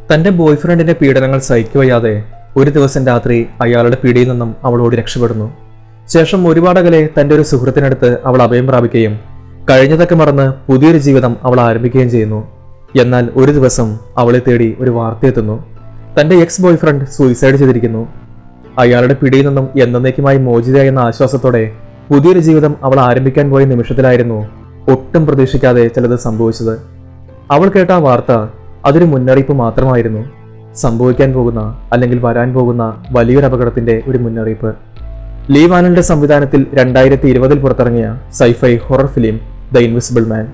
തന്റെ ബോയ്ഫ്രണ്ടിന്റെ പീഡനങ്ങൾ സഹിക്കുവയ്യാതെ ഒരു ദിവസം രാത്രി അയാളുടെ പിടിയിൽ നിന്നും അവൾ ഓടി രക്ഷപ്പെടുന്നു ശേഷം ഒരുപാട് അകലെ തന്റെ ഒരു സുഹൃത്തിനടുത്ത് അവൾ അഭയം പ്രാപിക്കുകയും കഴിഞ്ഞതൊക്കെ മറന്ന് പുതിയൊരു ജീവിതം അവൾ ആരംഭിക്കുകയും ചെയ്യുന്നു എന്നാൽ ഒരു ദിവസം അവളെ തേടി ഒരു വാർത്തയെത്തുന്നു തന്റെ എക്സ് ബോയ്ഫ്രണ്ട് സൂയിസൈഡ് ചെയ്തിരിക്കുന്നു അയാളുടെ പിടിയിൽ നിന്നും എന്നേക്കുമായി മോചിതയായി എന്ന ആശ്വാസത്തോടെ പുതിയൊരു ജീവിതം അവൾ ആരംഭിക്കാൻ പോയ നിമിഷത്തിലായിരുന്നു ഒട്ടും പ്രതീക്ഷിക്കാതെ ചിലത് സംഭവിച്ചത് അവൾ കേട്ട ആ വാർത്ത അതൊരു മുന്നറിയിപ്പ് മാത്രമായിരുന്നു സംഭവിക്കാൻ പോകുന്ന അല്ലെങ്കിൽ വരാൻ പോകുന്ന വലിയൊരു അപകടത്തിന്റെ ഒരു മുന്നറിയിപ്പ് ലീ വാനലിന്റെ സംവിധാനത്തിൽ രണ്ടായിരത്തി ഇരുപതിൽ പുറത്തിറങ്ങിയ sci fi horror film the invisible man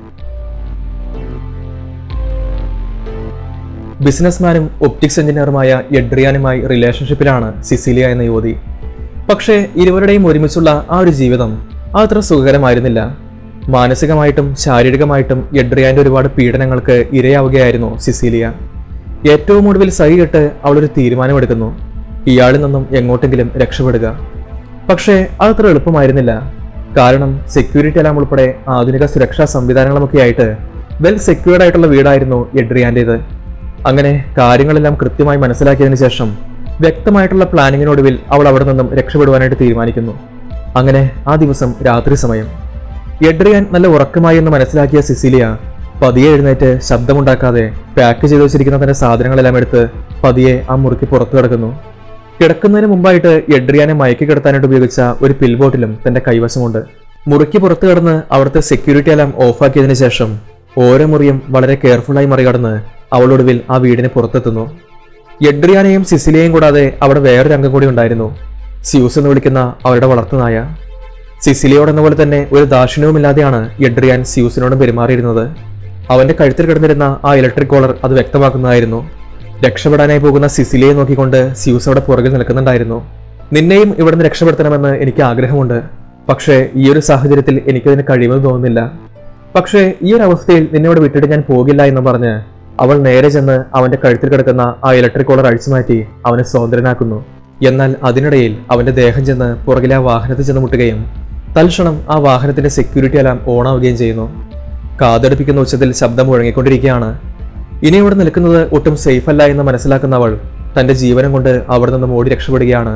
ബിസിനസ്മാനും ഒപ്റ്റിക്സ് എഞ്ചിനീയറുമായ എഡ്രിയാനുമായി റിലേഷൻഷിപ്പിലാണ് സിസിലിയ എന്ന യുവതി പക്ഷേ ഇരുവരുടെയും ഒരുമിച്ചുള്ള ആ ഒരു ജീവിതം അത്ര സുഖകരമായിരുന്നില്ല മാനസികമായിട്ടും ശാരീരികമായിട്ടും എഡ്രിയാന്റെ ഒരുപാട് പീഡനങ്ങൾക്ക് ഇരയാവുകയായിരുന്നു സിസിലിയ ഏറ്റവും ഒടുവിൽ സഹി കെട്ട് അവളൊരു തീരുമാനമെടുക്കുന്നു ഇയാളിൽ നിന്നും എങ്ങോട്ടെങ്കിലും രക്ഷപ്പെടുക പക്ഷേ അതത്ര എളുപ്പമായിരുന്നില്ല കാരണം സെക്യൂരിറ്റി അലാം ഉൾപ്പെടെ ആധുനിക സുരക്ഷാ സംവിധാനങ്ങളുമൊക്കെ ആയിട്ട് വെൽ സെക്യൂർഡ് ആയിട്ടുള്ള വീടായിരുന്നു എഡ്രിയാന്റേത് അങ്ങനെ കാര്യങ്ങളെല്ലാം കൃത്യമായി മനസ്സിലാക്കിയതിനു ശേഷം വ്യക്തമായിട്ടുള്ള പ്ലാനിങ്ങിനൊടുവിൽ അവൾ അവിടെ നിന്നും രക്ഷപ്പെടുവാനായിട്ട് തീരുമാനിക്കുന്നു അങ്ങനെ ആ ദിവസം രാത്രി സമയം എഡ്രിയാൻ നല്ല ഉറക്കമായി എന്ന് മനസ്സിലാക്കിയ സിസിലിയ പതിയെ എഴുന്നേറ്റ് ശബ്ദമുണ്ടാക്കാതെ പാക്ക് ചെയ്തു വെച്ചിരിക്കുന്ന തന്റെ സാധനങ്ങളെല്ലാം എടുത്ത് പതിയെ ആ മുറിക്ക് പുറത്തു കിടക്കുന്നു കിടക്കുന്നതിന് മുമ്പായിട്ട് എഡ്രിയാനെ മയക്കി കിടത്താനായിട്ട് ഉപയോഗിച്ച ഒരു പിൽ ബോട്ടിലും തന്റെ കൈവശമുണ്ട് മുറിക്ക് പുറത്തു കിടന്ന് അവിടുത്തെ സെക്യൂരിറ്റി എല്ലാം ഓഫാക്കിയതിനു ശേഷം ഓരോ മുറിയും വളരെ കെയർഫുള്ളായി മറികടന്ന് അവളൊടുവിൽ ആ വീടിന് പുറത്തെത്തുന്നു എഡ്രിയാനെയും സിസിലിയെയും കൂടാതെ അവിടെ വേറൊരു അംഗം കൂടി ഉണ്ടായിരുന്നു സ്യൂസ് എന്ന് വിളിക്കുന്ന അവരുടെ വളർത്തുനായ സിസിലിയോടെന്ന പോലെ തന്നെ ഒരു ദാക്ഷിണ്യവുമില്ലാതെയാണ് എഡ്രിയാൻ സ്യൂസിനോടും പെരുമാറിയിരുന്നത് അവന്റെ കഴുത്തിൽ കിടന്നിരുന്ന ആ ഇലക്ട്രിക് കോളർ അത് വ്യക്തമാക്കുന്നതായിരുന്നു രക്ഷപ്പെടാനായി പോകുന്ന സിസിലിയെ നോക്കിക്കൊണ്ട് സ്യൂസ് അവിടെ പുറകിൽ നിൽക്കുന്നുണ്ടായിരുന്നു നിന്നെയും ഇവിടുന്ന് രക്ഷപ്പെടുത്തണമെന്ന് എനിക്ക് ആഗ്രഹമുണ്ട് പക്ഷേ ഈ ഒരു സാഹചര്യത്തിൽ എനിക്കതിന് കഴിയുമെന്ന് തോന്നുന്നില്ല പക്ഷേ ഈ ഒരു അവസ്ഥയിൽ നിന്നോട് വിട്ടിട്ട് ഞാൻ പോകില്ല എന്ന് പറഞ്ഞ് അവൾ നേരെ ചെന്ന് അവന്റെ കഴുത്തിൽ കിടക്കുന്ന ആ ഇലക്ട്രിക് കോളർ അഴിച്ചു മാറ്റി അവനെ സ്വതന്ത്രനാക്കുന്നു എന്നാൽ അതിനിടയിൽ അവന്റെ ദേഹം ചെന്ന് പുറകിലെ ആ വാഹനത്തിൽ ചെന്ന് മുട്ടുകയും തൽക്ഷണം ആ വാഹനത്തിന്റെ സെക്യൂരിറ്റി അലാം ഓണാവുകയും ചെയ്യുന്നു കാതടുപ്പിക്കുന്ന ഉച്ചത്തിൽ ശബ്ദം മുഴങ്ങിക്കൊണ്ടിരിക്കുകയാണ് ഇനി ഇവിടെ നിൽക്കുന്നത് ഒട്ടും സേഫ് അല്ല എന്ന് മനസ്സിലാക്കുന്ന അവൾ തന്റെ ജീവനം കൊണ്ട് അവിടെ നിന്നും ഓടി രക്ഷപ്പെടുകയാണ്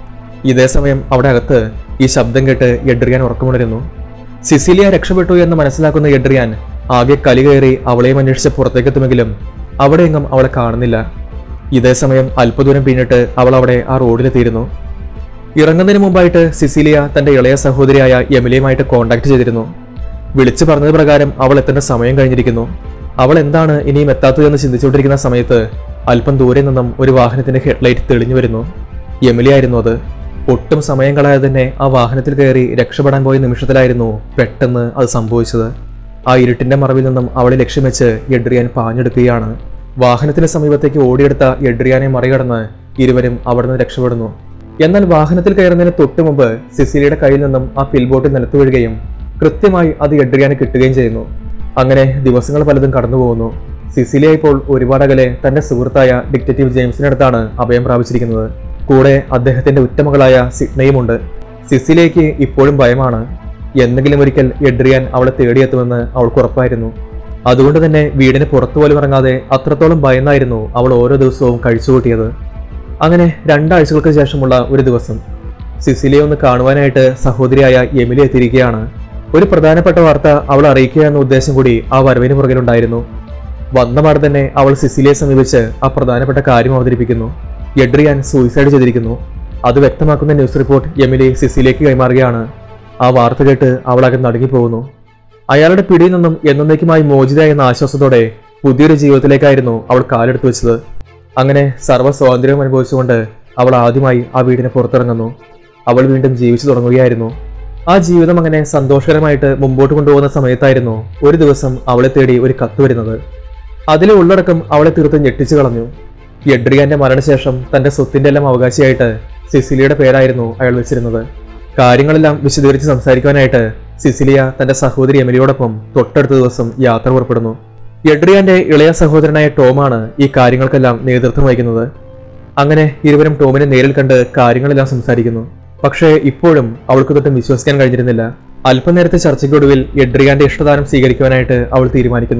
ഇതേ സമയം അവിടെ അകത്ത് ഈ ശബ്ദം കേട്ട് എഡ്രിയാൻ ഉറക്കമുണരുന്നു സിസിലിയ രക്ഷപ്പെട്ടു എന്ന് മനസ്സിലാക്കുന്ന എഡ്രിയാൻ ആകെ കലി കയറി അവളെയും അന്വേഷിച്ച് പുറത്തേക്കെത്തുമെങ്കിലും അവിടെയെങ്ങും അവളെ കാണുന്നില്ല ഇതേ സമയം അല്പദൂരം പിന്നിട്ട് അവൾ അവിടെ ആ റോഡിലെത്തിയിരുന്നു ഇറങ്ങുന്നതിന് മുമ്പായിട്ട് സിസിലിയ തന്റെ ഇളയ സഹോദരിയായ എമിലിയുമായിട്ട് കോണ്ടാക്ട് ചെയ്തിരുന്നു വിളിച്ചു പറഞ്ഞത് പ്രകാരം അവൾ എത്തേണ്ട സമയം കഴിഞ്ഞിരിക്കുന്നു അവൾ എന്താണ് ഇനിയും എത്താത്തതെന്ന് ചിന്തിച്ചുകൊണ്ടിരിക്കുന്ന സമയത്ത് അല്പം ദൂരെ നിന്നും ഒരു വാഹനത്തിന്റെ ഹെഡ്ലൈറ്റ് തെളിഞ്ഞു വരുന്നു എമിലി ആയിരുന്നു അത് ഒട്ടും സമയം കളയാതെ തന്നെ ആ വാഹനത്തിൽ കയറി രക്ഷപ്പെടാൻ പോയ നിമിഷത്തിലായിരുന്നു പെട്ടെന്ന് അത് സംഭവിച്ചത് ആ ഇരുട്ടിന്റെ മറവിൽ നിന്നും അവളെ ലക്ഷ്യം വെച്ച് എഡ്രിയാൻ പാഞ്ഞെടുക്കുകയാണ് വാഹനത്തിന് സമീപത്തേക്ക് ഓടിയെടുത്ത എഡ്രിയാനെ മറികടന്ന് ഇരുവരും അവിടെ നിന്ന് രക്ഷപ്പെടുന്നു എന്നാൽ വാഹനത്തിൽ കയറുന്നതിന് തൊട്ടു മുമ്പ് സിസിലിയുടെ കയ്യിൽ നിന്നും ആ പിൽബോട്ട് നിലത്ത് വീഴുകയും കൃത്യമായി അത് എഡ്രിയാന് കിട്ടുകയും ചെയ്യുന്നു അങ്ങനെ ദിവസങ്ങൾ പലതും കടന്നു പോകുന്നു സിസിലിയ ഇപ്പോൾ ഒരുപാട് അകലെ തന്റെ സുഹൃത്തായ ഡിക്റ്റേറ്റീവ് ജെയിംസിനടുത്താണ് അഭയം പ്രാപിച്ചിരിക്കുന്നത് കൂടെ അദ്ദേഹത്തിന്റെ ഉറ്റമകളായ സിഡ്നയുമുണ്ട് സിസിലിയയ്ക്ക് ഇപ്പോഴും ഭയമാണ് എന്തെങ്കിലും ഒരിക്കൽ എഡ്രിയാൻ അവളെ തേടിയെത്തുമെന്ന് അവൾക്ക് ഉറപ്പായിരുന്നു അതുകൊണ്ട് തന്നെ വീടിന് പുറത്തു പോലും ഇറങ്ങാതെ അത്രത്തോളം ഭയന്നായിരുന്നു അവൾ ഓരോ ദിവസവും കഴിച്ചുകൂട്ടിയത് അങ്ങനെ രണ്ടാഴ്ചകൾക്ക് ശേഷമുള്ള ഒരു ദിവസം സിസിലിയെ ഒന്ന് കാണുവാനായിട്ട് സഹോദരിയായ എമിലി എത്തിയിരിക്കുകയാണ് ഒരു പ്രധാനപ്പെട്ട വാർത്ത അവൾ അറിയിക്കുക എന്ന ഉദ്ദേശം കൂടി ആ വരവിന് പുറകിലുണ്ടായിരുന്നു വന്ന പാടെ തന്നെ അവൾ സിസിലിയെ സമീപിച്ച് ആ പ്രധാനപ്പെട്ട കാര്യം അവതരിപ്പിക്കുന്നു എഡ്രിയാൻ സൂയിസൈഡ് ചെയ്തിരിക്കുന്നു അത് വ്യക്തമാക്കുന്ന ന്യൂസ് റിപ്പോർട്ട് എമിലി സിസിലിയക്ക് കൈമാറുകയാണ് ആ വാർത്ത കേട്ട് അവളാകെ നടുങ്ങിപ്പോകുന്നു അയാളുടെ പിടിയിൽ നിന്നും എന്നേക്കുമായി മോചിത എന്ന ആശ്വാസത്തോടെ പുതിയൊരു ജീവിതത്തിലേക്കായിരുന്നു അവൾ കാലെടുത്തു വെച്ചത് അങ്ങനെ സർവ്വ സ്വാതന്ത്ര്യവും അനുഭവിച്ചുകൊണ്ട് അവൾ ആദ്യമായി ആ വീടിന് പുറത്തിറങ്ങുന്നു അവൾ വീണ്ടും ജീവിച്ചു തുടങ്ങുകയായിരുന്നു ആ ജീവിതം അങ്ങനെ സന്തോഷകരമായിട്ട് മുമ്പോട്ട് കൊണ്ടുപോകുന്ന സമയത്തായിരുന്നു ഒരു ദിവസം അവളെ തേടി ഒരു കത്ത് വരുന്നത് അതിലെ ഉള്ളടക്കം അവളെ തീർത്ത് ഞെട്ടിച്ചു കളഞ്ഞു എഡ്രിയാന്റെ മരണശേഷം തന്റെ സ്വത്തിന്റെ എല്ലാം അവകാശിയായിട്ട് സിസിലിയുടെ പേരായിരുന്നു അയാൾ വെച്ചിരുന്നത് കാര്യങ്ങളെല്ലാം വിശദീകരിച്ച് സംസാരിക്കാനായിട്ട് സിസിലിയ തന്റെ സഹോദരി എമിലിയോടൊപ്പം തൊട്ടടുത്ത ദിവസം യാത്ര പുറപ്പെടുന്നു എഡ്രിയാന്റെ ഇളയ സഹോദരനായ ടോമാണ് ഈ കാര്യങ്ങൾക്കെല്ലാം നേതൃത്വം വഹിക്കുന്നത് അങ്ങനെ ഇരുവരും ടോമിനെ നേരിൽ കണ്ട് കാര്യങ്ങളെല്ലാം സംസാരിക്കുന്നു പക്ഷേ ഇപ്പോഴും അവൾക്ക് തൊട്ടും വിശ്വസിക്കാൻ കഴിഞ്ഞിരുന്നില്ല അല്പനേരത്തെ ചർച്ചയ്ക്കൊടുവിൽ എഡ്രിയാന്റെ ഇഷ്ടദാനം സ്വീകരിക്കുവാനായിട്ട് അവൾ തീരുമാനിക്കുന്നു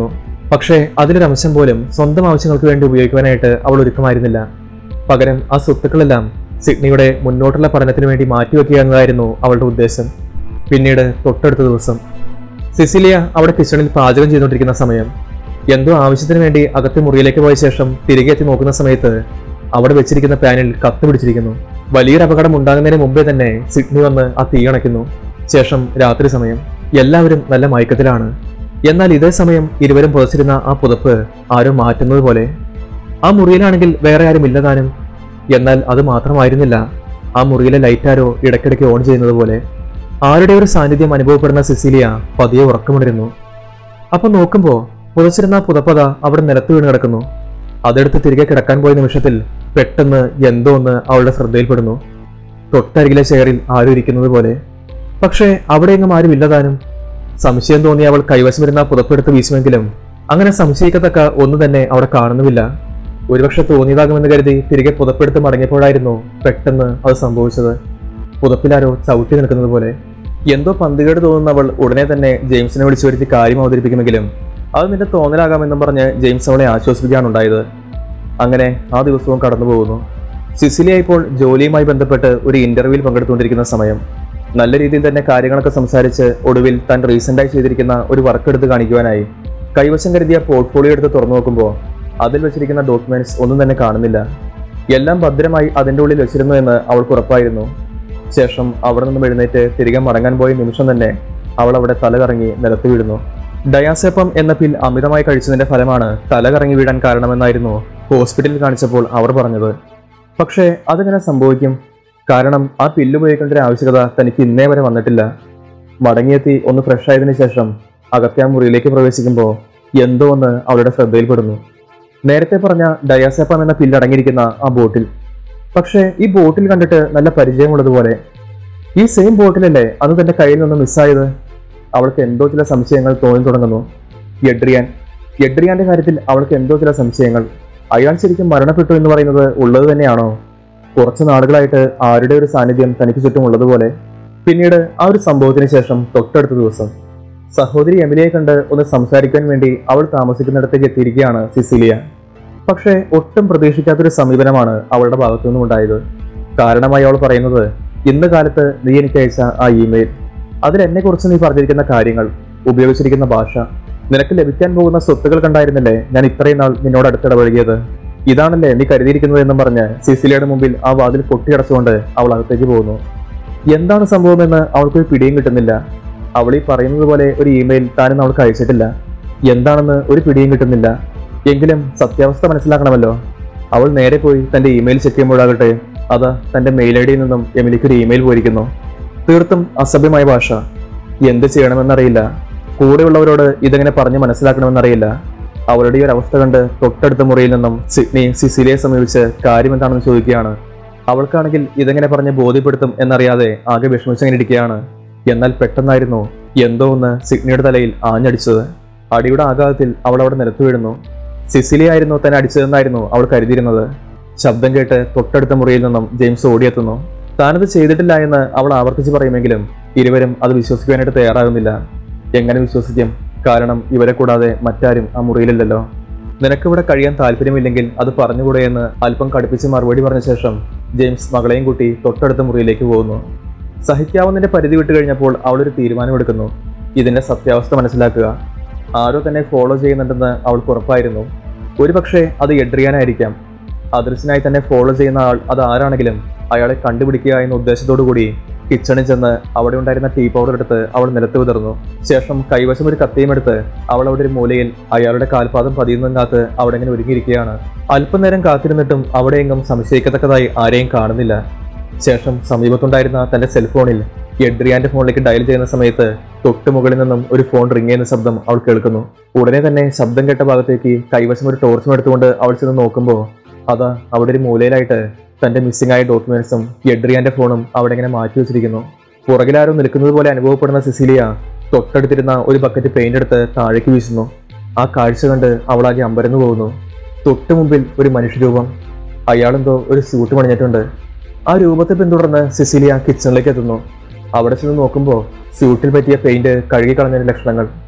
പക്ഷേ അതിലൊരു അംശം പോലും സ്വന്തം ആവശ്യങ്ങൾക്ക് വേണ്ടി ഉപയോഗിക്കുവാനായിട്ട് അവൾ ഒരുക്കമായിരുന്നില്ല പകരം ആ സ്വത്തുക്കളെല്ലാം സിഡ്നിയുടെ മുന്നോട്ടുള്ള പഠനത്തിന് വേണ്ടി മാറ്റിവെക്കുക എന്നതായിരുന്നു അവളുടെ ഉദ്ദേശം പിന്നീട് തൊട്ടടുത്ത ദിവസം സിസിലിയ അവിടെ കിച്ചണിൽ പാചകം ചെയ്തുകൊണ്ടിരിക്കുന്ന സമയം എന്തോ ആവശ്യത്തിന് വേണ്ടി അകത്തെ മുറിയിലേക്ക് പോയ ശേഷം തിരികെ എത്തി നോക്കുന്ന സമയത്ത് അവിടെ വെച്ചിരിക്കുന്ന പാനിൽ കത്ത് പിടിച്ചിരിക്കുന്നു വലിയൊരു അപകടം ഉണ്ടാകുന്നതിന് മുമ്പേ തന്നെ സിഡ്നി വന്ന് ആ തീ അണയ്ക്കുന്നു ശേഷം രാത്രി സമയം എല്ലാവരും നല്ല മയക്കത്തിലാണ് എന്നാൽ ഇതേ സമയം ഇരുവരും പുതച്ചിരുന്ന ആ പുതപ്പ് ആരോ മാറ്റുന്നത് പോലെ ആ മുറിയിലാണെങ്കിൽ വേറെ ആരും ഇല്ലതാനും എന്നാൽ അത് മാത്രമായിരുന്നില്ല ആ മുറിയിലെ ലൈറ്റ് ആരോ ഇടയ്ക്കിടയ്ക്ക് ഓൺ ചെയ്യുന്നത് പോലെ ആരുടെ ഒരു സാന്നിധ്യം അനുഭവപ്പെടുന്ന സിസിലിയ പതിയെ ഉറക്കമുണരുന്നു അപ്പൊ നോക്കുമ്പോ പുതച്ചിരുന്ന ആ പുതപ്പത അവിടെ നിലത്ത് വീണ് കിടക്കുന്നു അതെടുത്ത് തിരികെ കിടക്കാൻ പോയ നിമിഷത്തിൽ പെട്ടെന്ന് എന്തോ ഒന്ന് അവളുടെ ശ്രദ്ധയിൽപ്പെടുന്നു തൊട്ടരികിലെ ചെയറിൽ ആരും ഇരിക്കുന്നത് പോലെ പക്ഷേ അവിടെയെങ്ങും ആരും ഇല്ലതാനും സംശയം തോന്നി അവൾ കൈവശമിരുന്ന ആ പുതപ്പെടുത്ത് വീശുമെങ്കിലും അങ്ങനെ സംശയിക്കത്തക്ക ഒന്നും തന്നെ അവിടെ കാണുന്നുമില്ല ഒരുപക്ഷെ തോന്നിയതാകുമെന്ന് കരുതി തിരികെ പുതപ്പെടുത്ത് മടങ്ങിയപ്പോഴായിരുന്നു പെട്ടെന്ന് അത് സംഭവിച്ചത് പുതപ്പിലാരോ ചവിട്ടി നിൽക്കുന്നത് പോലെ എന്തോ പന്തുകേട് തോന്നുന്ന അവൾ ഉടനെ തന്നെ ജെയിംസിനെ വിളിച്ചു വരുത്തി കാര്യം അവതരിപ്പിക്കുമെങ്കിലും അത് നിന്റെ തോന്നലാകാമെന്നും പറഞ്ഞ് ജെയിംസ് അവളെ ആശ്വസിപ്പിക്കുകയാണുണ്ടായത് അങ്ങനെ ആ ദിവസവും കടന്നു പോകുന്നു സിസിലിയ ഇപ്പോൾ ജോലിയുമായി ബന്ധപ്പെട്ട് ഒരു ഇന്റർവ്യൂവിൽ പങ്കെടുത്തുകൊണ്ടിരിക്കുന്ന സമയം നല്ല രീതിയിൽ തന്നെ കാര്യങ്ങളൊക്കെ സംസാരിച്ച് ഒടുവിൽ താൻ റീസെന്റായി ചെയ്തിരിക്കുന്ന ഒരു വർക്ക് എടുത്ത് കാണിക്കുവാനായി കൈവശം കരുതിയ പോർട്ട്ഫോളിയോ എടുത്ത് തുറന്നു നോക്കുമ്പോൾ അതിൽ വെച്ചിരിക്കുന്ന ഡോക്യുമെന്റ്സ് ഒന്നും തന്നെ കാണുന്നില്ല എല്ലാം ഭദ്രമായി അതിൻ്റെ ഉള്ളിൽ വെച്ചിരുന്നു എന്ന് അവൾക്ക് ഉറപ്പായിരുന്നു ശേഷം അവിടെ നിന്നും എഴുന്നേറ്റ് തിരികെ മടങ്ങാൻ പോയ നിമിഷം തന്നെ അവൾ അവിടെ തല കറങ്ങി നിലത്ത് വീഴുന്നു ഡയാസെപ്പം എന്ന പിൽ അമിതമായി കഴിച്ചതിന്റെ ഫലമാണ് തല കറങ്ങി വീഴാൻ കാരണമെന്നായിരുന്നു ഹോസ്പിറ്റലിൽ കാണിച്ചപ്പോൾ അവർ പറഞ്ഞത് പക്ഷേ അതെങ്ങനെ സംഭവിക്കും കാരണം ആ പില്ല് ഉപയോഗിക്കേണ്ട ഒരു ആവശ്യകത തനിക്ക് ഇന്നേ വരെ വന്നിട്ടില്ല മടങ്ങിയെത്തി ഒന്ന് ഫ്രഷ് ആയതിനു ശേഷം അകത്തെ ആ മുറിയിലേക്ക് പ്രവേശിക്കുമ്പോൾ എന്തോ ഒന്ന് അവളുടെ ശ്രദ്ധയിൽപ്പെടുന്നു നേരത്തെ പറഞ്ഞ ഡയാസെപ്പം എന്ന പില്ല് അടങ്ങിയിരിക്കുന്ന ആ ബോട്ടിൽ പക്ഷേ ഈ ബോട്ടിൽ കണ്ടിട്ട് നല്ല പരിചയമുള്ളതുപോലെ ഈ സെയിം ബോട്ടിലല്ലേ അത് തന്റെ കയ്യിൽ നിന്ന് മിസ്സായത് അവൾക്ക് എന്തോ ചില സംശയങ്ങൾ തോന്നി തുടങ്ങുന്നു എഡ്രിയാൻ എഡ്രിയാന്റെ കാര്യത്തിൽ അവൾക്ക് എന്തോ ചില സംശയങ്ങൾ അയാൾ ശരിക്കും മരണപ്പെട്ടു എന്ന് പറയുന്നത് ഉള്ളത് തന്നെയാണോ കുറച്ച് നാളുകളായിട്ട് ആരുടെ ഒരു സാന്നിധ്യം തനിക്ക് ചുറ്റും ഉള്ളതുപോലെ പിന്നീട് ആ ഒരു സംഭവത്തിന് ശേഷം തൊട്ടടുത്ത ദിവസം സഹോദരി എമിലിയെ കണ്ട് ഒന്ന് സംസാരിക്കാൻ വേണ്ടി അവൾ താമസിക്കുന്നിടത്തേക്ക് എത്തിയിരിക്കുകയാണ് സിസിലിയ പക്ഷേ ഒട്ടും പ്രതീക്ഷിക്കാത്തൊരു സമീപനമാണ് അവളുടെ ഭാഗത്തു നിന്നും ഉണ്ടായത് കാരണമായി അവൾ പറയുന്നത് ഇന്ന് കാലത്ത് നീ എനിക്ക് അയച്ച ആ ഇമെയിൽ അതിൽ എന്നെ കുറിച്ച് നീ പറഞ്ഞിരിക്കുന്ന കാര്യങ്ങൾ ഉപയോഗിച്ചിരിക്കുന്ന ഭാഷ നിനക്ക് ലഭിക്കാൻ പോകുന്ന സ്വത്തുകൾ കണ്ടായിരുന്നില്ലേ ഞാൻ ഇത്രയും നാൾ നിന്നോട് അടുത്തിടപഴകിയത് ഇതാണല്ലേ നീ കരുതിയിരിക്കുന്നത് എന്നും പറഞ്ഞ് സിസിലിയുടെ മുമ്പിൽ ആ വാതിൽ പൊട്ടിയടച്ചുകൊണ്ട് അവൾ അകത്തേക്ക് പോകുന്നു എന്താണ് സംഭവമെന്ന് അവൾക്കൊരു പിടിയും കിട്ടുന്നില്ല അവൾ ഈ പറയുന്നത് പോലെ ഒരു ഇമെയിൽ താനും അവൾക്ക് അയച്ചിട്ടില്ല എന്താണെന്ന് ഒരു പിടിയും കിട്ടുന്നില്ല എങ്കിലും സത്യാവസ്ഥ മനസ്സിലാക്കണമല്ലോ അവൾ നേരെ പോയി തന്റെ ഇമെയിൽ ചെക്ക് ചെയ്യുമ്പോഴാകട്ടെ അത് തന്റെ മെയിൽ ഐ ഡിയിൽ നിന്നും എമിലിക്ക് ഒരു ഇമെയിൽ പോയിരിക്കുന്നു തീർത്തും അസഭ്യമായ ഭാഷ എന്ത് ചെയ്യണമെന്നറിയില്ല കൂടെയുള്ളവരോട് ഇതെങ്ങനെ പറഞ്ഞ് മനസ്സിലാക്കണമെന്നറിയില്ല അവളുടെ ഈ ഒരു അവസ്ഥ കണ്ട് തൊട്ടടുത്ത മുറിയിൽ നിന്നും സിഡ്നി സിസിലിയെ സമീപിച്ച് കാര്യം എന്താണെന്ന് ചോദിക്കുകയാണ് അവൾക്കാണെങ്കിൽ ഇതെങ്ങനെ പറഞ്ഞ് ബോധ്യപ്പെടുത്തും എന്നറിയാതെ ആകെ വിഷമിച്ചങ്ങനെ ഇരിക്കുകയാണ് എന്നാൽ പെട്ടെന്നായിരുന്നു എന്തോ ഒന്ന് സിഡ്നിയുടെ തലയിൽ ആഞ്ഞടിച്ചത് അടിയുടെ ആഘാതത്തിൽ അവൾ അവിടെ നിലത്ത് വീഴുന്നു സിസിലി ആയിരുന്നു തന്നെ അടിച്ചതെന്നായിരുന്നു അവൾ കരുതിയിരുന്നത് ശബ്ദം കേട്ട് തൊട്ടടുത്ത മുറിയിൽ നിന്നും ജെയിംസ് ഓടിയെത്തുന്നു താനത് ചെയ്തിട്ടില്ല എന്ന് അവൾ ആവർത്തിച്ച് പറയുമെങ്കിലും ഇരുവരും അത് വിശ്വസിക്കാനായിട്ട് തയ്യാറാകുന്നില്ല എങ്ങനെ വിശ്വസിക്കും കാരണം ഇവരെ കൂടാതെ മറ്റാരും ആ മുറിയിലില്ലല്ലോ നിനക്കിവിടെ കഴിയാൻ താല്പര്യമില്ലെങ്കിൽ അത് പറഞ്ഞുകൂടെ എന്ന് അല്പം കടുപ്പിച്ച് മറുപടി പറഞ്ഞ ശേഷം ജെയിംസ് മകളെയും കൂട്ടി തൊട്ടടുത്ത മുറിയിലേക്ക് പോകുന്നു സഹിക്കാവുന്നതിന്റെ പരിധി വിട്ട് കഴിഞ്ഞപ്പോൾ അവളൊരു തീരുമാനമെടുക്കുന്നു ഇതിന്റെ സത്യാവസ്ഥ മനസ്സിലാക്കുക ആരോ തന്നെ ഫോളോ ചെയ്യുന്നുണ്ടെന്ന് അവൾക്ക് ഉറപ്പായിരുന്നു ഒരുപക്ഷെ അത് എഡ്രിയാനായിരിക്കാം അദൃശ്യനായി തന്നെ ഫോളോ ചെയ്യുന്ന ആൾ അത് ആരാണെങ്കിലും അയാളെ കണ്ടുപിടിക്കുക എന്ന ഉദ്ദേശത്തോടു കൂടി കിച്ചണിൽ ചെന്ന് അവിടെ ഉണ്ടായിരുന്ന ടീ പൗഡർ എടുത്ത് അവൾ നിലത്ത് വിതർന്നു ശേഷം കൈവശം ഒരു കത്തിയും എടുത്ത് അവൾ അവിടെ ഒരു മൂലയിൽ അയാളുടെ കാൽപാദം പതിയുന്നതും കാത്ത് അവിടെ ഇങ്ങനെ ഒരുങ്ങിയിരിക്കുകയാണ് അല്പനേരം കാത്തിരുന്നിട്ടും അവിടെയെങ്ങും സംശയിക്കത്തക്കതായി ആരെയും കാണുന്നില്ല ശേഷം സമീപത്തുണ്ടായിരുന്ന തന്റെ സെൽഫോണിൽ എഡ്രിയാന്റെ ഫോണിലേക്ക് ഡയൽ ചെയ്യുന്ന സമയത്ത് തൊട്ട് മുകളിൽ നിന്നും ഒരു ഫോൺ റിങ് ചെയ്യുന്ന ശബ്ദം അവൾ കേൾക്കുന്നു ഉടനെ തന്നെ ശബ്ദം കേട്ട ഭാഗത്തേക്ക് കൈവശം ഒരു ടോർച്ചും എടുത്തുകൊണ്ട് അവൾ ചെന്ന് നോക്കുമ്പോൾ അതാ അവിടെ ഒരു മൂലയിലായിട്ട് തന്റെ മിസ്സിംഗ് ആയ ഡോക്യുമെന്റ്സും എഡ്രിയാന്റെ ഫോണും അവിടെ ഇങ്ങനെ മാറ്റി വെച്ചിരിക്കുന്നു പുറകിലാരോ നിൽക്കുന്നത് പോലെ അനുഭവപ്പെടുന്ന സിസിലിയ തൊട്ടടുത്തിരുന്ന ഒരു ബക്കറ്റ് പെയിന്റ് എടുത്ത് താഴേക്ക് വീശുന്നു ആ കാഴ്ച കണ്ട് അവളാകെ അമ്പരന്നു പോകുന്നു തൊട്ടു മുമ്പിൽ ഒരു മനുഷ്യരൂപം അയാളെന്തോ ഒരു സ്യൂട്ട് പണിഞ്ഞിട്ടുണ്ട് ആ രൂപത്തെ പിന്തുടർന്ന് സിസിലിയ കിച്ചണിലേക്ക് എത്തുന്നു അവിടെ ചെന്ന് നോക്കുമ്പോൾ സ്യൂട്ടിൽ പറ്റിയ പെയിന്റ് കഴുകിക്കളഞ്ഞതിന്റെ ലക്ഷണങ്ങൾ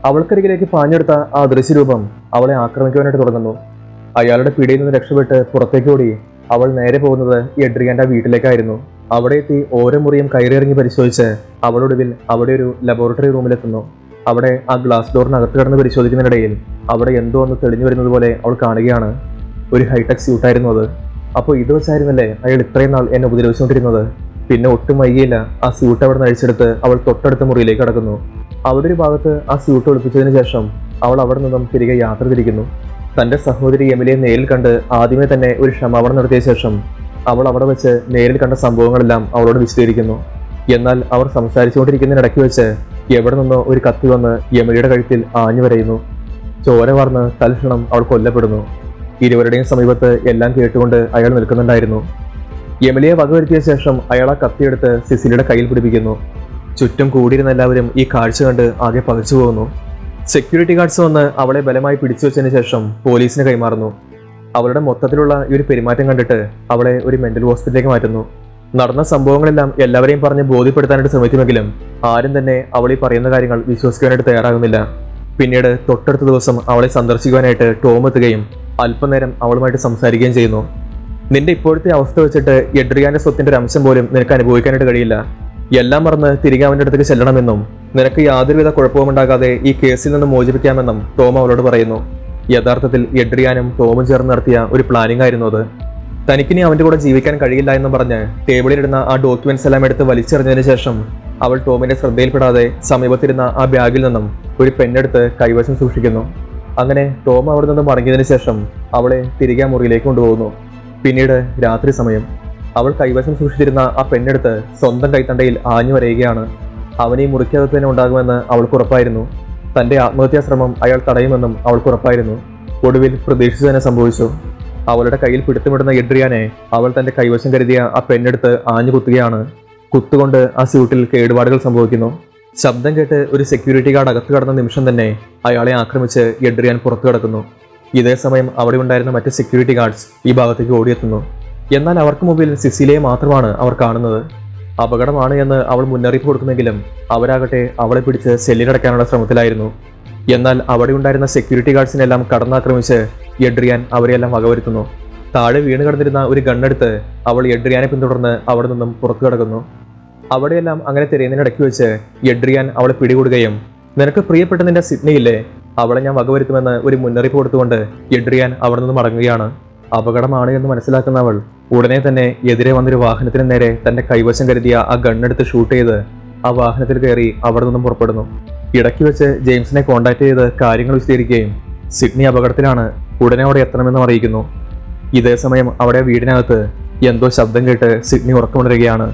അവൾക്കരികിലേക്ക് പാഞ്ഞെടുത്ത ആ ദൃശ്യരൂപം അവളെ ആക്രമിക്കുവാനായിട്ട് തുടങ്ങുന്നു അയാളുടെ പിടിയിൽ നിന്ന് രക്ഷപ്പെട്ട് പുറത്തേക്ക് ഓടി അവൾ നേരെ പോകുന്നത് എഡ്രിയാന്റെ വീട്ടിലേക്കായിരുന്നു അവിടെ എത്തി ഓരോ മുറിയും കയറിയിറങ്ങി പരിശോധിച്ച് അവളൊടുവിൽ അവിടെ ഒരു ലബോറട്ടറി റൂമിലെത്തുന്നു അവിടെ ആ ഗ്ലാസ് ഡോറിനകത്ത് കിടന്ന് പരിശോധിക്കുന്നതിനിടയിൽ അവിടെ എന്തോ ഒന്ന് തെളിഞ്ഞു വരുന്നത് പോലെ അവൾ കാണുകയാണ് ഒരു ഹൈടെക് സ്യൂട്ടായിരുന്നു അത് അപ്പോൾ ഇത് വെച്ചായിരുന്നല്ലേ അയാൾ ഇത്രയും നാൾ എന്നെ ഉപദ്രവിച്ചുകൊണ്ടിരുന്നത് പിന്നെ ഒട്ടും വൈകിയില്ല ആ സ്യൂട്ട് അവിടെ നിന്ന് അഴിച്ചെടുത്ത് അവൾ തൊട്ടടുത്ത മുറിയിലേക്ക് കടക്കുന്നു അവിടെ ഒരു ഭാഗത്ത് ആ സ്യൂട്ട് ഒളിപ്പിച്ചതിന് ശേഷം അവൾ അവിടെ നിന്നും തിരികെ യാത്ര തിരിക്കുന്നു തന്റെ സഹോദരി എമിലിയെ നേരിൽ കണ്ട് ആദ്യമേ തന്നെ ഒരു ക്ഷമാപണം നടത്തിയ ശേഷം അവൾ അവിടെ വെച്ച് നേരിൽ കണ്ട സംഭവങ്ങളെല്ലാം അവളോട് വിശദീകരിക്കുന്നു എന്നാൽ അവർ സംസാരിച്ചുകൊണ്ടിരിക്കുന്നതിനിടയ്ക്ക് വെച്ച് എവിടെ നിന്നോ ഒരു കത്തി വന്ന് യമലിയുടെ കഴുത്തിൽ ആഞ്ഞു വരയുന്നു ചോര വാർന്ന് തൽക്ഷണം അവൾ കൊല്ലപ്പെടുന്നു ഇരുവരുടെയും സമീപത്ത് എല്ലാം കേട്ടുകൊണ്ട് അയാൾ നിൽക്കുന്നുണ്ടായിരുന്നു യമലിയെ വകവരുത്തിയ ശേഷം അയാൾ ആ കത്തിയെടുത്ത് സിസിലിയുടെ കയ്യിൽ പിടിപ്പിക്കുന്നു ചുറ്റും കൂടിയിരുന്ന എല്ലാവരും ഈ കാഴ്ച കണ്ട് ആകെ പകച്ചു പോകുന്നു സെക്യൂരിറ്റി ഗാർഡ്സ് വന്ന് അവളെ ബലമായി പിടിച്ചു വെച്ചതിന് ശേഷം പോലീസിന് കൈമാറുന്നു അവളുടെ മൊത്തത്തിലുള്ള ഈ ഒരു പെരുമാറ്റം കണ്ടിട്ട് അവളെ ഒരു മെന്റൽ ഹോസ്പിറ്റലിലേക്ക് മാറ്റുന്നു നടന്ന സംഭവങ്ങളെല്ലാം എല്ലാവരെയും പറഞ്ഞ് ബോധ്യപ്പെടുത്താനായിട്ട് ശ്രമിക്കുമെങ്കിലും ആരും തന്നെ അവൾ ഈ പറയുന്ന കാര്യങ്ങൾ വിശ്വസിക്കാനായിട്ട് തയ്യാറാകുന്നില്ല പിന്നീട് തൊട്ടടുത്ത ദിവസം അവളെ സന്ദർശിക്കുവാനായിട്ട് ടോം എത്തുകയും അല്പനേരം അവളുമായിട്ട് സംസാരിക്കുകയും ചെയ്യുന്നു നിന്റെ ഇപ്പോഴത്തെ അവസ്ഥ വെച്ചിട്ട് എഡ്രിയാന്റെ സ്വത്തിന്റെ ഒരു അംശം പോലും നിനക്ക് അനുഭവിക്കാനായിട്ട് കഴിയില്ല എല്ലാം മറന്ന് തിരികെ അവന്റെ അടുത്തേക്ക് ചെല്ലണമെന്നും നിനക്ക് യാതൊരുവിധ കുഴപ്പവും ഉണ്ടാകാതെ ഈ കേസിൽ നിന്ന് മോചിപ്പിക്കാമെന്നും ടോം അവളോട് പറയുന്നു യഥാർത്ഥത്തിൽ എഡ്രിയാനും ടോമും ചേർന്ന് നടത്തിയ ഒരു പ്ലാനിംഗ് ആയിരുന്നു അത് തനിക്കിനി അവന്റെ കൂടെ ജീവിക്കാൻ കഴിയില്ല എന്ന് പറഞ്ഞ് ടേബിളിലിരുന്ന ആ ഡോക്യുമെന്റ്സ് എല്ലാം എടുത്ത് വലിച്ചെറിഞ്ഞതിന് ശേഷം അവൾ ടോമിന്റെ ശ്രദ്ധയിൽപ്പെടാതെ സമീപത്തിരുന്ന ആ ബാഗിൽ നിന്നും ഒരു പെണ്ണെടുത്ത് കൈവശം സൂക്ഷിക്കുന്നു അങ്ങനെ ടോം അവിടെ നിന്ന് മടങ്ങിയതിനു ശേഷം അവളെ തിരികെ ആ മുറിയിലേക്ക് കൊണ്ടുപോകുന്നു പിന്നീട് രാത്രി സമയം അവൾ കൈവശം സൂക്ഷിച്ചിരുന്ന ആ പെണ്ണെടുത്ത് സ്വന്തം കൈത്തണ്ടയിൽ ആഞ്ഞു വരയുകയാണ് അവൻ ഈ മുറിക്കകത്ത് തന്നെ ഉണ്ടാകുമെന്ന് അവൾക്ക് ഉറപ്പായിരുന്നു തന്റെ ആത്മഹത്യാ ശ്രമം അയാൾ തടയുമെന്നും അവൾക്ക് ഉറപ്പായിരുന്നു ഒടുവിൽ പ്രതീക്ഷിച്ചു തന്നെ സംഭവിച്ചു അവളുടെ കയ്യിൽ പിടുത്തമിടുന്ന എഡ്രിയാനെ അവൾ തന്റെ കൈവശം കരുതിയ ആ പെണ്ണെടുത്ത് ആഞ്ഞു കുത്തുകയാണ് കുത്തുകൊണ്ട് ആ സ്യൂട്ടിൽ കേടുപാടുകൾ സംഭവിക്കുന്നു ശബ്ദം കേട്ട് ഒരു സെക്യൂരിറ്റി ഗാർഡ് അകത്ത് കടന്ന നിമിഷം തന്നെ അയാളെ ആക്രമിച്ച് എഡ്രിയാൻ പുറത്തു കിടക്കുന്നു ഇതേ സമയം അവിടെ ഉണ്ടായിരുന്ന മറ്റ് സെക്യൂരിറ്റി ഗാർഡ്സ് ഈ ഭാഗത്തേക്ക് ഓടിയെത്തുന്നു എന്നാൽ അവർക്ക് മുമ്പിൽ സിസിലിയെ മാത്രമാണ് അവർ കാണുന്നത് അപകടമാണ് എന്ന് അവൾ മുന്നറിയിപ്പ് കൊടുക്കുമെങ്കിലും അവരാകട്ടെ അവളെ പിടിച്ച് സെല്ലിലടയ്ക്കാനുള്ള ശ്രമത്തിലായിരുന്നു എന്നാൽ അവിടെ ഉണ്ടായിരുന്ന സെക്യൂരിറ്റി ഗാർഡ്സിനെല്ലാം കടന്നാക്രമിച്ച് എഡ്രിയാൻ അവരെയെല്ലാം വകവരുത്തുന്നു താഴെ വീണ് കിടന്നിരുന്ന ഒരു ഗണ്ണെടുത്ത് അവൾ എഡ്രിയാനെ പിന്തുടർന്ന് അവിടെ നിന്നും പുറത്തു കിടക്കുന്നു അവിടെയെല്ലാം അങ്ങനെ തിരയുന്നതിനിടയ്ക്ക് വെച്ച് എഡ്രിയാൻ അവളെ പിടികൂടുകയും നിനക്ക് പ്രിയപ്പെട്ട നിന്റെ സിഡ്നിയില്ലേ അവളെ ഞാൻ വകവരുത്തുമെന്ന് ഒരു മുന്നറിയിപ്പ് കൊടുത്തുകൊണ്ട് എഡ്രിയാൻ അവിടെ നിന്ന് മടങ്ങുകയാണ് അപകടമാണ് എന്ന് മനസ്സിലാക്കുന്ന അവൾ ഉടനെ തന്നെ എതിരെ വന്നൊരു വാഹനത്തിന് നേരെ തന്റെ കൈവശം കരുതിയ ആ ഗണ്ണെടുത്ത് ഷൂട്ട് ചെയ്ത് ആ വാഹനത്തിൽ കയറി അവിടെ നിന്നും പുറപ്പെടുന്നു ഇടയ്ക്ക് വെച്ച് ജെയിംസിനെ കോൺടാക്ട് ചെയ്ത് കാര്യങ്ങൾ വിശദീകരിക്കുകയും സിഡ്നി അപകടത്തിലാണ് ഉടനെ അവിടെ എത്തണമെന്നും അറിയിക്കുന്നു ഇതേ സമയം അവിടെ വീടിനകത്ത് എന്തോ ശബ്ദം കേട്ട് സിഡ്നി ഉറക്കമുണരുകയാണ്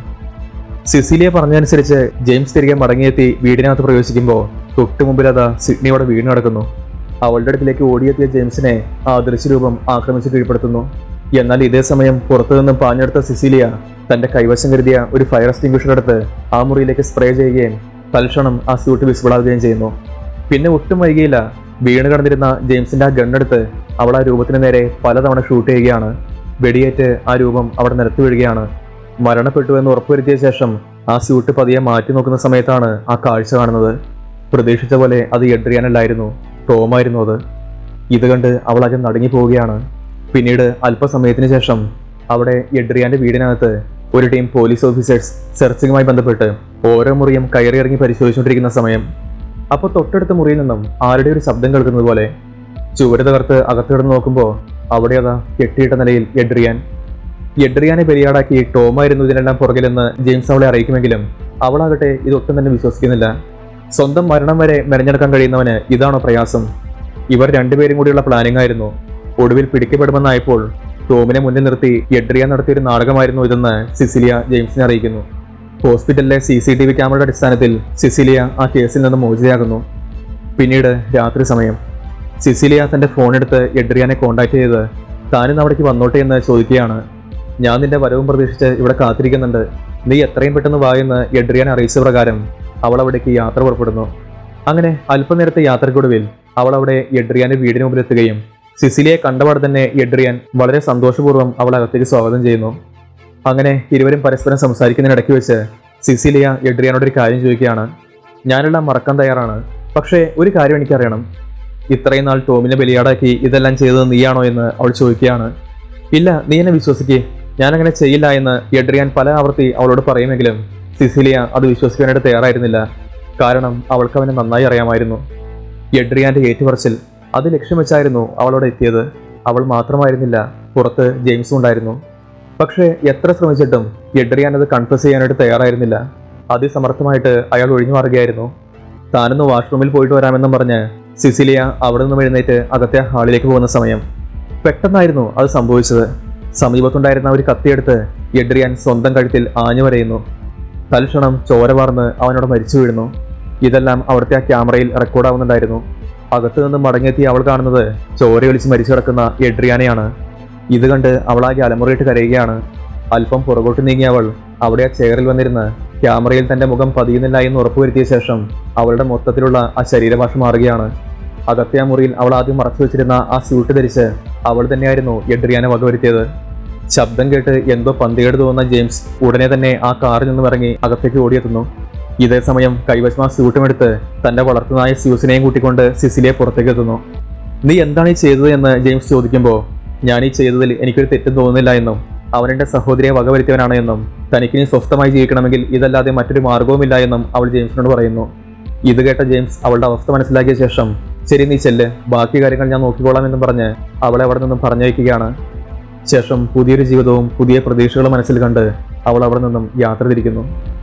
സിസിലിയ പറഞ്ഞതനുസരിച്ച് ജെയിംസ് തിരികെ മടങ്ങിയെത്തി വീടിനകത്ത് പ്രവേശിക്കുമ്പോൾ തൊട്ടു മുമ്പിൽ അതാ സിഡ്നി അവിടെ വീണ് കിടക്കുന്നു അവളുടെ അടുക്കിലേക്ക് ഓടിയെത്തിയ ജെയിംസിനെ ആ ദൃശ്യരൂപം ആക്രമിച്ച് കീഴ്പ്പെടുത്തുന്നു എന്നാൽ ഇതേ സമയം പുറത്തു നിന്നും പാഞ്ഞെടുത്ത സിസിലിയ തന്റെ കൈവശം കരുതിയ ഒരു ഫയർ എക്സ്റ്റിംഗ്വിഷർ എടുത്ത് ആ മുറിയിലേക്ക് സ്പ്രേ ചെയ്യുകയും തൽക്ഷണം ആ സ്യൂട്ട് വിസിബിളാവുകയും ചെയ്യുന്നു പിന്നെ ഒട്ടും വൈകിയില്ല വീണ് കിടന്നിരുന്ന ജെയിംസിന്റെ ആ ഗണ്ണെടുത്ത് അവൾ ആ രൂപത്തിന് നേരെ പലതവണ ഷൂട്ട് ചെയ്യുകയാണ് വെടിയേറ്റ് ആ രൂപം അവിടെ നിരത്തി വീഴുകയാണ് മരണപ്പെട്ടു എന്ന് ഉറപ്പുവരുത്തിയ ശേഷം ആ സ്യൂട്ട് പതിയെ മാറ്റി നോക്കുന്ന സമയത്താണ് ആ കാഴ്ച കാണുന്നത് പ്രതീക്ഷിച്ച പോലെ അത് എഡ്രിയാനല്ലായിരുന്നു ടോമായിരുന്നു അത് ഇത് കണ്ട് അവൾ അകം നടുങ്ങി പോവുകയാണ് പിന്നീട് അല്പസമയത്തിന് ശേഷം അവിടെ എഡ്രിയാന്റെ വീടിനകത്ത് ഒരു ടീം പോലീസ് ഓഫീസേഴ്സ് സെർച്ചിങ്ങുമായി ബന്ധപ്പെട്ട് ഓരോ മുറിയും കയറിയിറങ്ങി പരിശോധിച്ചുകൊണ്ടിരിക്കുന്ന സമയം അപ്പോൾ തൊട്ടടുത്ത മുറിയിൽ നിന്നും ആരുടെ ഒരു ശബ്ദം കേൾക്കുന്നത് പോലെ ചുവര് തകർത്ത് അകത്ത് കിടന്ന് നോക്കുമ്പോൾ അവിടെ അതാ കെട്ടിയിട്ട നിലയിൽ എഡ്രിയാൻ എഡ്രിയാനെ ബലിയാടാക്കി ടോമായിരുന്നു ഇതിനെല്ലാം പുറകിലെന്ന് ജെയിംസ് അവളെ അറിയിക്കുമെങ്കിലും അവളാകട്ടെ ഇതൊട്ടും തന്നെ വിശ്വസിക്കുന്നില്ല സ്വന്തം മരണം വരെ മെനഞ്ഞെടുക്കാൻ കഴിയുന്നവന് ഇതാണോ പ്രയാസം ഇവർ രണ്ടുപേരും കൂടിയുള്ള പ്ലാനിംഗ് ആയിരുന്നു ഒടുവിൽ പിടിക്കപ്പെടുമെന്നായപ്പോൾ ടോമിനെ മുന്നിൽ നിർത്തി എഡ്രിയാൻ നടത്തിയൊരു നാടകമായിരുന്നു ഇതെന്ന് സിസിലിയ ജെയിംസിനെ അറിയിക്കുന്നു ഹോസ്പിറ്റലിലെ സി സി ടി വി ക്യാമറയുടെ അടിസ്ഥാനത്തിൽ സിസിലിയ ആ കേസിൽ നിന്ന് മോചിതയാകുന്നു പിന്നീട് രാത്രി സമയം സിസിലിയ തന്റെ ഫോൺ എടുത്ത് എഡ്രിയാനെ കോൺടാക്ട് ചെയ്ത് താനിന്ന് അവിടേക്ക് വന്നോട്ടെ എന്ന് ചോദിക്കുകയാണ് ഞാൻ നിന്റെ വരവും പ്രതീക്ഷിച്ച് ഇവിടെ കാത്തിരിക്കുന്നുണ്ട് നീ എത്രയും പെട്ടെന്ന് വാ എന്ന് എഡ്രിയാൻ അറിയിച്ച പ്രകാരം അവൾ അവിടേക്ക് യാത്ര പുറപ്പെടുന്നു അങ്ങനെ അല്പനേരത്തെ യാത്രക്കൊടുവിൽ അവൾ അവിടെ എഡ്രിയാന്റെ വീടിന് മുമ്പിലെത്തുകയും സിസിലിയെ കണ്ടപാടെ തന്നെ എഡ്രിയാൻ വളരെ സന്തോഷപൂർവ്വം അവൾ അകത്തേക്ക് സ്വാഗതം ചെയ്യുന്നു അങ്ങനെ ഇരുവരും പരസ്പരം സംസാരിക്കുന്നതിനിടയ്ക്ക് വെച്ച് സിസിലിയ എഡ്രിയാനോട് ഒരു കാര്യം ചോദിക്കുകയാണ് ഞാനെല്ലാം മറക്കാൻ തയ്യാറാണ് പക്ഷേ ഒരു കാര്യം എനിക്കറിയണം ഇത്രയും നാൾ ടോമിനെ ബലിയാടാക്കി ഇതെല്ലാം ചെയ്തത് നീയാണോ എന്ന് അവൾ ചോദിക്കുകയാണ് ഇല്ല നീ എന്നെ വിശ്വസിക്കേ ഞാനങ്ങനെ ചെയ്യില്ല എന്ന് എഡ്രിയാൻ പല ആവർത്തി അവളോട് പറയുമെങ്കിലും സിസിലിയ അത് വിശ്വസിക്കാനായിട്ട് തയ്യാറായിരുന്നില്ല കാരണം അവൾക്ക് അവനെ നന്നായി അറിയാമായിരുന്നു എഡ്രിയാന്റെ ഏറ്റുപറച്ചിൽ അത് ലക്ഷ്യം വെച്ചായിരുന്നു അവളോട് എത്തിയത് അവൾ മാത്രമായിരുന്നില്ല പുറത്ത് ജെയിംസും ഉണ്ടായിരുന്നു പക്ഷേ എത്ര ശ്രമിച്ചിട്ടും എഡ്രിയാൻ അത് കൺഫ്യസ് ചെയ്യാനായിട്ട് തയ്യാറായിരുന്നില്ല അതിസമർത്ഥമായിട്ട് അയാൾ ഒഴിഞ്ഞു മാറുകയായിരുന്നു താനൊന്ന് വാഷ്റൂമിൽ പോയിട്ട് വരാമെന്നും പറഞ്ഞ് സിസിലിയ അവിടെ നിന്നും എഴുന്നേറ്റ് അകത്തെ ഹാളിലേക്ക് പോകുന്ന സമയം പെട്ടെന്നായിരുന്നു അത് സംഭവിച്ചത് സമീപത്തുണ്ടായിരുന്ന ഒരു കത്തിയെടുത്ത് എഡ്രിയാൻ സ്വന്തം കഴുത്തിൽ ആഞ്ഞു വരയുന്നു തൽക്ഷണം ചോര വാർന്ന് അവനോട് മരിച്ചു വീഴുന്നു ഇതെല്ലാം അവിടുത്തെ ആ ക്യാമറയിൽ റെക്കോർഡാവുന്നുണ്ടായിരുന്നു അകത്തു നിന്ന് മടങ്ങിയെത്തി അവൾ കാണുന്നത് ചോരയൊലിച്ച് മരിച്ചു കിടക്കുന്ന എഡ്രിയാനെയാണ് ഇത് കണ്ട് അവളാകെ അലമുറയിട്ട് കരയുകയാണ് അല്പം പുറകോട്ട് നീങ്ങിയ അവൾ അവിടെ ആ ചെയറിൽ വന്നിരുന്ന് ക്യാമറയിൽ തന്റെ മുഖം പതിയുന്നില്ല എന്ന് ഉറപ്പുവരുത്തിയ ശേഷം അവളുടെ മൊത്തത്തിലുള്ള ആ ശരീരഭാഷ മാറുകയാണ് അകത്തെ ആ മുറിയിൽ അവൾ ആദ്യം മറച്ചു വെച്ചിരുന്ന ആ സ്യൂട്ട് ധരിച്ച് അവൾ തന്നെയായിരുന്നു എഡ്രിയാനെ വകവരുത്തിയത് ശബ്ദം കേട്ട് എന്തോ പന്തികേട് തോന്നുന്ന ജെയിംസ് ഉടനെ തന്നെ ആ കാറിൽ നിന്നും ഇറങ്ങി അകത്തേക്ക് ഓടിയെത്തുന്നു ഇതേ സമയം കൈവശം ആ സ്യൂട്ടും എടുത്ത് തന്റെ വളർത്തുനായ സ്യൂസിനെയും കൂട്ടിക്കൊണ്ട് സിസിലിയെ പുറത്തേക്ക് എത്തുന്നു നീ എന്താണ് ഈ ചെയ്തത് എന്ന് ജെയിംസ് ചോദിക്കുമ്പോൾ ഞാൻ ഈ ചെയ്തതിൽ എനിക്കൊരു തെറ്റും തോന്നുന്നില്ല എന്നും അവൻ എൻ്റെ സഹോദരിയെ വകവരുത്തിയവനാണ് എന്നും തനിക്കിനി സ്വസ്ഥമായി ജീവിക്കണമെങ്കിൽ ഇതല്ലാതെ മറ്റൊരു മാർഗവുമില്ല എന്നും അവൾ ജെയിംസിനോട് പറയുന്നു ഇത് കേട്ട ജെയിംസ് അവളുടെ അവസ്ഥ മനസ്സിലാക്കിയ ശേഷം ശരി നീ ചെല്ല് ബാക്കി കാര്യങ്ങൾ ഞാൻ നോക്കിക്കോളാം എന്നും പറഞ്ഞ് അവളെ അവിടെ നിന്നും പറഞ്ഞയക്കുകയാണ് ശേഷം പുതിയൊരു ജീവിതവും പുതിയ പ്രതീക്ഷകളും മനസ്സിൽ കണ്ട് അവൾ അവിടെ നിന്നും യാത്ര തിരിക്കുന്നു